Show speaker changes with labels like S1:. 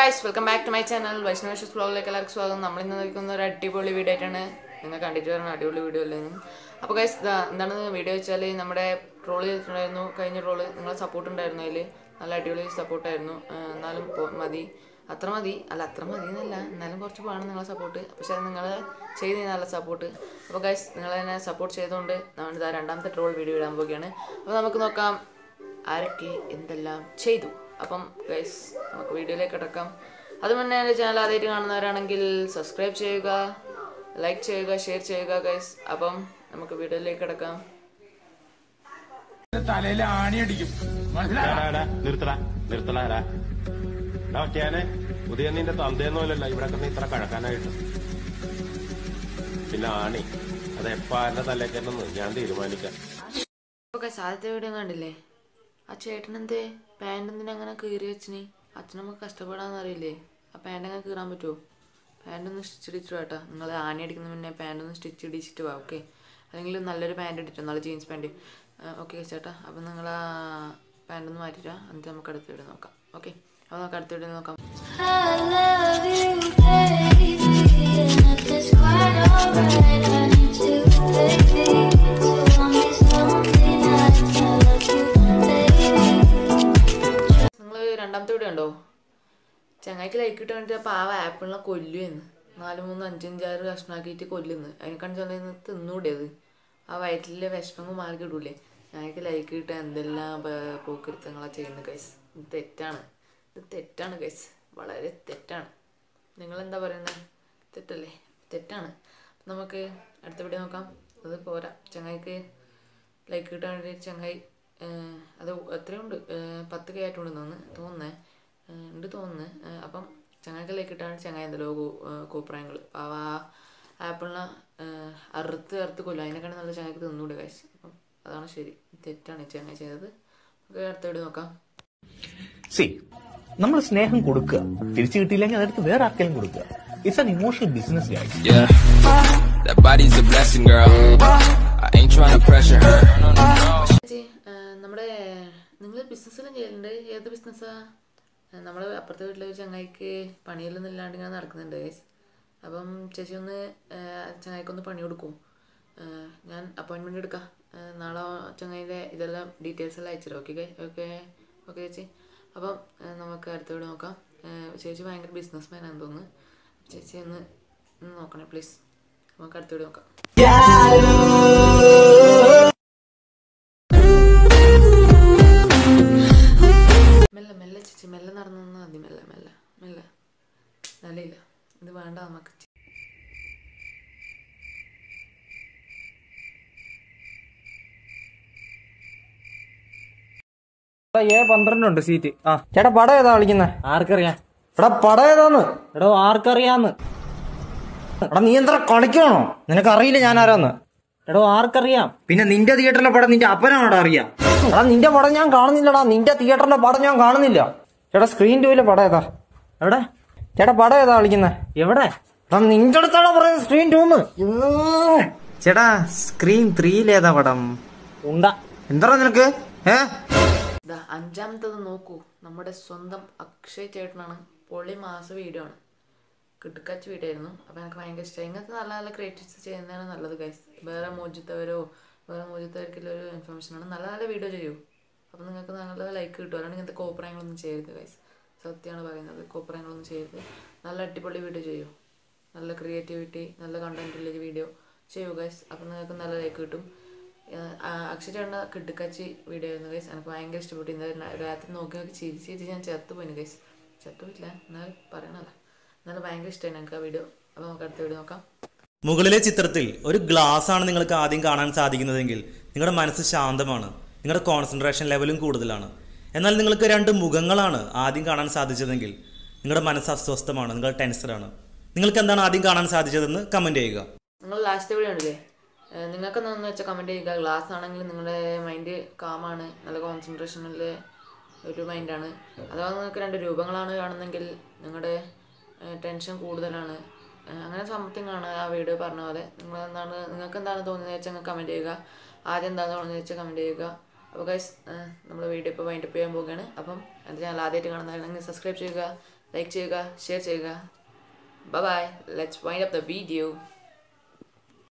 S1: Guys welcome back to my channel വൈഷ്ണവേഷസ് ബ്ലോഗിലേക്ക് എല്ലാവർക്കും സ്വാഗതം നമ്മൾ ഇന്ന് നിൽക്കുന്ന ഒരു അടിപൊളി വീഡിയോ ആയിട്ടാണ് നിങ്ങൾ കണ്ടിട്ട് വരണം അടിപൊളി വീഡിയോ അല്ലെന്നും അപ്പോൾ ഗൈസ് എന്താണ് വീഡിയോ വെച്ചാൽ നമ്മുടെ ട്രോൾ ചെയ്തിട്ടുണ്ടായിരുന്നു കഴിഞ്ഞ ട്രോള് നിങ്ങളെ സപ്പോർട്ട് ഉണ്ടായിരുന്നു അതിൽ നല്ല അടിപൊളി സപ്പോർട്ടായിരുന്നു എന്നാലും പോ- മതി അത്ര മതി അല്ല അത്ര മതി എന്നല്ല എന്നാലും കുറച്ച് വേണം നിങ്ങളെ സപ്പോർട്ട് പക്ഷേ നിങ്ങൾ ചെയ്ത് നല്ല സപ്പോർട്ട് അപ്പോൾ ഗൈസ് നിങ്ങൾ എന്നെ സപ്പോർട്ട് ചെയ്തുകൊണ്ട് നമ്മൾ ഇതാ രണ്ടാമത്തെ ട്രോൾ വീഡിയോ ഇടാൻ പോവുകയാണ് അപ്പോൾ നമുക്ക് നോക്കാം ആരൊക്കെ എന്തെല്ലാം ചെയ്തു അപ്പം ഗൈസ് നമുക്ക് വീഡിയോയിലേക്ക് കിടക്കാം അത് മുന്നേ എൻ്റെ ചാനൽ ആദ്യമായിട്ട് കാണുന്നവരാണെങ്കിൽ സബ്സ്ക്രൈബ് ചെയ്യുക ലൈക്ക് ചെയ്യുക ഷെയർ ചെയ്യുക ഗൈസ് അപ്പം നമുക്ക് വീഡിയോയിലേക്ക് കിടക്കാം
S2: തലയിൽ ആണിയടിക്കും മനസ്സിലായോ
S3: എടാ, നിർത്തടാ നിർത്തടാ ഒറ്റയാനെ പുതിയ നിന്റെ തന്തയൊന്നുമല്ലല്ലോ ഇവിടെ കിടന്ന് ഇത്ര കഴക്കാനായിട്ട് പിന്നെ ആണി അത് എപ്പോ ആരുടെ തലേക്കെന്ന് ഞാൻ തീരുമാനിക്കാം
S1: അപ്പോൾ ഗൈസ് ആദ്യത്തെ വീഡിയോ കണ്ടില്ലേ ആ ചേട്ടൻ എന്തേ പാൻറ് എന്തിനാ അങ്ങനെ കീറി വെച്ചിന് അച്ഛനമ്മ കഷ്ടപ്പെടാന്ന് അറിയില്ലേ ആ പാൻറ് അങ്ങനെ കീറാൻ പറ്റുമോ പാൻറ് ഒന്ന് സ്റ്റിച്ച് ഇടിച്ചിട്ട് കേട്ടോ നിങ്ങൾ ആണി അടിക്കുന്ന മുന്നേ പാൻറ് ഒന്ന് സ്റ്റിച്ച് ഇടിച്ചിട്ട് വാ ഓക്കെ അല്ലെങ്കിൽ നല്ലൊരു പാൻറ് ഇട്ടിട്ടോ നല്ല ജീൻസ് പാൻറ് ഓക്കെ ചേട്ടാ അപ്പോൾ നിങ്ങൾ ആ പാൻറ് ഒന്ന് മാറ്റിട്ടാ എന്നിട്ട് നമുക്ക് അടുത്ത വീഡിയോ നോക്കാം ഓക്കെ അപ്പോൾ നമുക്ക് അടുത്ത വീഡിയോ നോക്കാം
S4: I love you, baby, and if it's quite alright, I need you, baby. So on these lonely nights, I love you, baby.
S1: നിങ്ങൾ രണ്ടാമത്തെ വീഡിയോ ഉണ്ടോ ചങ്ങായിക്ക് ലൈക്ക് കിട്ടാൻ വേണ്ടി അപ്പോൾ ആ ആപ്പിളിനെ കൊല്ലുമെന്ന് നാല് മൂന്ന് അഞ്ചഞ്ചാറ് കഷ്ണാക്കിയിട്ട് കൊല്ലുന്നു അതിനെക്കാണ് ചെന്ന് തിന്നൂടിയത് ആ വയറ്റിലെ വിഷമങ്ങൾ മാറി കിട്ടൂലേ ഞങ്ങൾക്ക് ലൈക്ക് കിട്ടാൻ എന്തെല്ലാം പ- പോക്കിരുത്തങ്ങളാണ് ചെയ്യുന്നത് ഗൈസ് ഇത് തെറ്റാണ് ഇത് തെറ്റാണ് ഗൈസ് വളരെ തെറ്റാണ് നിങ്ങളെന്താ പറയുന്നത് തെറ്റല്ലേ തെറ്റാണ് അപ്പം നമുക്ക് അടുത്ത വീഡിയോ നോക്കാം അത് പോരാ ചങ്ങായിക്ക് ലൈക്ക് കിട്ടാൻ വേണ്ടി ചങ്ങായി ഏഹ്, അത് എത്രയുണ്ട് ഏഹ്, പത്ത് കെ ആയിട്ടുണ്ട് തോന്നുന്നു തോന്നുന്നേ ഏഹ്, ഉണ്ട് തോന്നുന്നു ഏഹ്, അപ്പം ചങ്ങായിക്ക് ലൈക്ക് കിട്ടാൻ ചങ്ങായി എന്തല്ലോ കോപ്രായങ്ങൾ അപ്പോൾ ആ ആപ്പിളിനെ ഏഹ്, അറുത്ത് അറുത്ത് കൊല്ലും അതിനെക്കാണ് നല്ല ചങ്ങായിക്ക് തിന്നൂടെ കാശ് അപ്പം അതാണ് ശരി തെറ്റാണ് ഈ ചങ്ങായി ചെയ്തത് നമുക്ക് അടുത്ത വീഡിയോ നോക്കാം
S5: സി നമ്മൾ സ്നേഹം കൊടുക്കുക തിരിച്ചു കിട്ടിയില്ലെങ്കിൽ അതെടുത്ത് വേറെ ആർക്കെങ്കിലും കൊടുക്കുക it's an emotional business guide
S6: Yeah. That body's a blessing, girl. I ain't trying to pressure her.
S1: ചേച്ചി ഏഹ്, നമ്മുടെ നിങ്ങൾ ബിസിനസ്സെല്ലാം ചെയ്യലുണ്ട് ഏത് ബിസിനസ്സാ നമ്മൾ അപ്പുറത്തെ വീട്ടിലെ ഒരു ചങ്ങായിക്ക് പണിയൊന്നും ഇല്ലാണ്ട് ഇങ്ങനെ നടക്കുന്നുണ്ട് guys. അപ്പം ചേച്ചി ഒന്ന് ഏഹ്, ചങ്ങായിക്കൊന്ന് പണി കൊടുക്കും ഏഹ്, ഞാൻ അപ്പോയിൻമെൻറ്റ് എടുക്കാം ഏഹ്, നാളെ ചങ്ങായിൻ്റെ ഇതെല്ലാം ഡീറ്റെയിൽസ് എല്ലാം അയച്ചിരും ഓക്കെ ഓക്കെ ഓക്കെ ചേച്ചി അപ്പം ഏഹ്, നമുക്ക് അടുത്ത വീട് നോക്കാം ഏഹ്, ചേച്ചി ഭയങ്കര ബിസിനസ് മാനാണെന്ന് തോന്നുന്നു ചേച്ചി ഒന്ന് ഒന്ന് നോക്കണേ പ്ലീസ് നമുക്ക് അടുത്ത വീട് നോക്കാം മെല്ലെ മെല്ലെ ചേച്ചി മെല്ലെ നടന്നു വന്നാൽ മതി മെല്ലെ മെല്ലെ മെല്ലെ നിലയില്ല ഇത് വേണ്ട നമുക്ക്
S7: എടാ ഏ പന്ത്രണ്ടുണ്ട് സീറ്റ് ആ ചേട്ടാ പടം ഏതാ കളിക്കുന്നെ ആർക്കറിയാം എടാ പടം ഏതാന്ന് എടോ ആർക്കറിയാന്ന് എടാ നീ എന്താ കളിക്കണോ നിനക്ക് അറിയില്ല ഞാൻ ആരാന്ന് എടോ ആർക്കറിയാം പിന്നെ നിന്റെ തിയേറ്ററിലെ പടം നിന്റെ അപ്പനാണോടാ അറിയാം എടാ നിന്റെ പടം ഞാൻ കാണുന്നില്ലടാ നിന്റെ തിയേറ്ററിലെ പടം ഞാൻ കാണുന്നില്ല ചേട്ടാ സ്ക്രീൻ ടൂവിലെ പടം ഏതാ എവിടെ ചേട്ടാ പടം ഏതാ കളിക്കുന്നെ എവിടെ എടാ നിന്റെ അടുത്താണോ പറയുന്നത് സ്ക്രീൻ ടൂന്ന് ചേട്ടാ സ്ക്രീൻ ത്രീയിലേതാ പടം ഉണ്ട എന്താ നിനക്ക് ഏ
S1: ഇതാ അഞ്ചാമത്തത് നോക്കൂ നമ്മുടെ സ്വന്തം അക്ഷയ് ചേട്ടനാണ് പൊള്ളി മാസ വീഡിയോ ആണ് കിടുക്കാച്ച വീഡിയോ ആയിരുന്നു അപ്പോൾ എനിക്ക് ഭയങ്കര ഇഷ്ടമായി ഇങ്ങനത്തെ നല്ല നല്ല ക്രിയേറ്റീവ്സ് ചെയ്യുന്നതാണ് നല്ലത് ഗൈസ് വേറെ മോചിത്തവരോ വേറെ മോചിത്തവർക്കുള്ള ഒരു ഇൻഫർമേഷനാണ് നല്ല നല്ല വീഡിയോ ചെയ്യൂ അപ്പോൾ നിങ്ങൾക്ക് നല്ല ലൈക്ക് കിട്ടും അല്ലാണ്ട് ഇങ്ങനത്തെ കോപ്രായങ്ങളൊന്നും ചെയ്യരുത് ഗൈസ് സത്യമാണ് പറയുന്നത് കോപ്രായങ്ങളൊന്നും ചെയ്യരുത് നല്ല അടിപൊളി വീഡിയോ ചെയ്യൂ നല്ല ക്രിയേറ്റിവിറ്റി നല്ല കണ്ടന്റുള്ള വീഡിയോ ചെയ്യൂ ഗൈസ് അപ്പോൾ നിങ്ങൾക്ക് നല്ല ലൈക്ക് കിട്ടും അക്ഷരണ്ണ കിട്ടുക്കാച്ചി വീഡിയോ ആയിരുന്നു ഗൈസ് എനിക്ക് ഭയങ്കര ഇഷ്ടപ്പെട്ടു ഇന്ന് രാ- രാത്രി നോക്കി നോക്കി ചിരിച്ച് ചിരിച്ച് ഞാൻ ചത്തു പോയിന് ഗൈസ് ചത്തു പോയിട്ടില്ല എന്നാൽ പറയണല്ലോ എന്നാലും ഭയങ്കര ഇഷ്ടമായി ഞങ്ങൾക്ക് ആ വീഡിയോ അപ്പോൾ നമുക്ക് അടുത്ത വീഡിയോ നോക്കാം
S8: മുകളിലെ ചിത്രത്തിൽ ഒരു ഗ്ലാസ് ആണ് നിങ്ങൾക്ക് ആദ്യം കാണാൻ സാധിക്കുന്നതെങ്കിൽ നിങ്ങളുടെ മനസ്സ് ശാന്തമാണ് നിങ്ങളുടെ കോൺസെൻട്രേഷൻ ലെവലും കൂടുതലാണ് എന്നാൽ നിങ്ങൾക്ക് രണ്ട് മുഖങ്ങളാണ് ആദ്യം കാണാൻ സാധിച്ചതെങ്കിൽ നിങ്ങളുടെ മനസ്സ് അസ്വസ്ഥമാണ് നിങ്ങൾ ടെൻസറാണ് നിങ്ങൾക്ക് എന്താണ് ആദ്യം കാണാൻ സാധിച്ചതെന്ന് കമൻറ്റ് ചെയ്യുക
S1: നിങ്ങൾ ലാസ്റ്റ് വീഡിയോ ഉണ്ടല്ലേ നിങ്ങൾക്ക് എന്താണെന്ന് വെച്ചാൽ കമൻറ്റ് ചെയ്യുക ഗ്ലാസ് ആണെങ്കിൽ നിങ്ങളുടെ മൈൻഡ് കാമാണ് നല്ല കോൺസെൻട്രേഷനിൽ ഒരു മൈൻഡാണ് അഥവാ നിങ്ങൾക്ക് രണ്ട് രൂപങ്ങളാണ് കാണുന്നെങ്കിൽ നിങ്ങളുടെ ടെൻഷൻ കൂടുതലാണ് ഏഹ് അങ്ങനെ സംതിങ് ആണ് ആ വീഡിയോ പറഞ്ഞ പോലെ നിങ്ങൾ എന്താണ് നിങ്ങൾക്ക് എന്താണ് തോന്നുന്നത് വെച്ചാൽ നിങ്ങൾ കമൻറ്റ് ചെയ്യുക ആദ്യം എന്താണ് തോന്നുന്നത് വെച്ചാൽ കമൻറ്റ് ചെയ്യുക അപ്പോൾ ഗൈസ് നമ്മൾ വീഡിയോ ഇപ്പോൾ വൈൻഡപ്പ് ചെയ്യാൻ പോവുകയാണ് അപ്പം എൻ്റെ ചാനൽ ആദ്യമായിട്ട് കാണുന്നതാണെങ്കിൽ സബ്സ്ക്രൈബ് ചെയ്യുക ലൈക്ക് ചെയ്യുക ഷെയർ ചെയ്യുക bye bye let's wind up the video